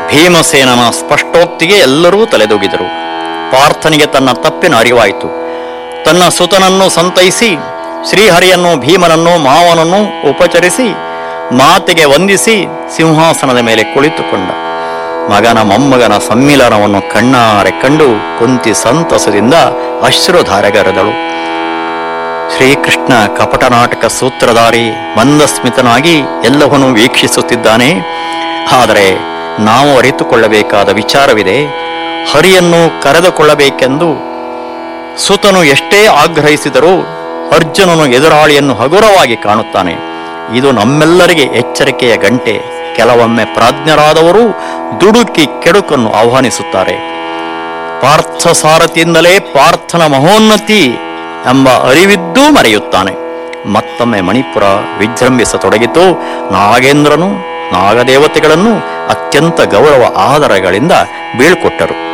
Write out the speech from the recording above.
ಭೀಮಸೇನನ ಸ್ಪಷ್ಟೋಕ್ತಿಗೆ ಎಲ್ಲರೂ ತಲೆದೂಗಿದರು ಪಾರ್ಥನಿಗೆ ತನ್ನ ತಪ್ಪಿನ ಅರಿವಾಯಿತು ತನ್ನ ಸುತನನ್ನು ಸಂತೈಸಿ ಶ್ರೀಹರಿಯನ್ನು ಭೀಮನನ್ನು ಮಾವನನ್ನು ಉಪಚರಿಸಿ ಮಾತಿಗೆ ವಂದಿಸಿ ಸಿಂಹಾಸನದ ಮೇಲೆ ಕುಳಿತುಕೊಂಡ ಮಗನ ಮೊಮ್ಮಗನ ಸಮ್ಮಿಲನವನ್ನು ಕಣ್ಣಾರೆ ಕಂಡು ಕುಂತಿ ಸಂತಸದಿಂದ ಅಶ್ರುಧಾರೆಗರೆದಳು ಶ್ರೀಕೃಷ್ಣ ಕಪಟ ನಾಟಕ ಸೂತ್ರಧಾರಿ ಮಂದಸ್ಮಿತನಾಗಿ ಎಲ್ಲವನ್ನೂ ವೀಕ್ಷಿಸುತ್ತಿದ್ದಾನೆ ಆದರೆ ನಾವು ಅರಿತುಕೊಳ್ಳಬೇಕಾದ ವಿಚಾರವಿದೆ ಹರಿಯನ್ನು ಕರೆದುಕೊಳ್ಳಬೇಕೆಂದು ಸುತನು ಎಷ್ಟೇ ಆಗ್ರಹಿಸಿದರೂ ಅರ್ಜುನನು ಎದುರಾಳಿಯನ್ನು ಹಗುರವಾಗಿ ಕಾಣುತ್ತಾನೆ ಇದು ನಮ್ಮೆಲ್ಲರಿಗೆ ಎಚ್ಚರಿಕೆಯ ಗಂಟೆ ಕೆಲವೊಮ್ಮೆ ಪ್ರಾಜ್ಞರಾದವರು ದುಡುಕಿ ಕೆಡುಕನ್ನು ಆಹ್ವಾನಿಸುತ್ತಾರೆ ಪಾರ್ಥ ಸಾರಥಿಯಿಂದಲೇ ಪಾರ್ಥನ ಮಹೋನ್ನತಿ ಎಂಬ ಅರಿವಿದ್ದೂ ಮರೆಯುತ್ತಾನೆ ಮತ್ತೊಮ್ಮೆ ಮಣಿಪುರ ವಿಜೃಂಭಿಸತೊಡಗಿತು ನಾಗೇಂದ್ರನು ನಾಗದೇವತೆಗಳನ್ನು ಅತ್ಯಂತ ಗೌರವ ಆದರಗಳಿಂದ ಬೀಳ್ಕೊಟ್ಟರು